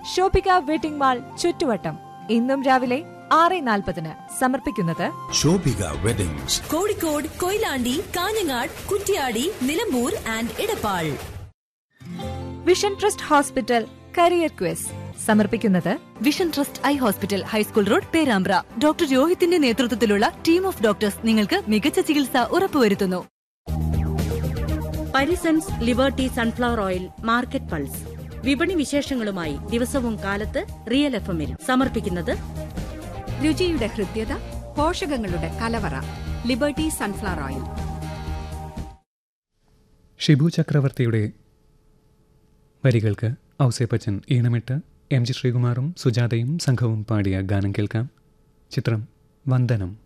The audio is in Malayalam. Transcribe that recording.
ഷോപ്പിക വെഡിംഗ് മാൾ ചുറ്റുവട്ടം ഇന്നും രാവിലെ ആറ് നാൽപ്പതിന് സമർപ്പിക്കുന്നത് Shobhika weddings Kozhikode Koyilandy Kanhangad Kuttiady Nilambur and Edappal vision trust hospital career quiz സമർപ്പിക്കുന്നത് vision trust eye hospital high school road Perambra doctor രോഹിത്തിന്റെ നേതൃത്വത്തിലുള്ള ടീം ഓഫ് ഡോക്ടേഴ്സ് നിങ്ങൾക്ക് മികച്ച ചികിത്സ ഉറപ്പുവരുത്തുന്നു Parisons liberty sunflower oil market pulse വിപണി വിശേഷങ്ങളുമായി ദിവസവും കാലത്ത് റിയൽ എഫ് എമ്മിൽ സമർപ്പിക്കുന്നത് രുചിയുടെ ഹൃദ്യത പോഷകങ്ങളുടെ കലവറ ലിബർട്ടി സൺഫ്ലവർ ഓയിൽ ഷിബു ചക്രവർത്തിയുടെ വരികൾക്ക് ഔസേപ്പച്ചൻ ഈണമിട്ട് എം ജി ശ്രീകുമാറും സുജാതയും സംഘവും പാടിയ ഗാനം കേൾക്കാം ചിത്രം വന്ദനം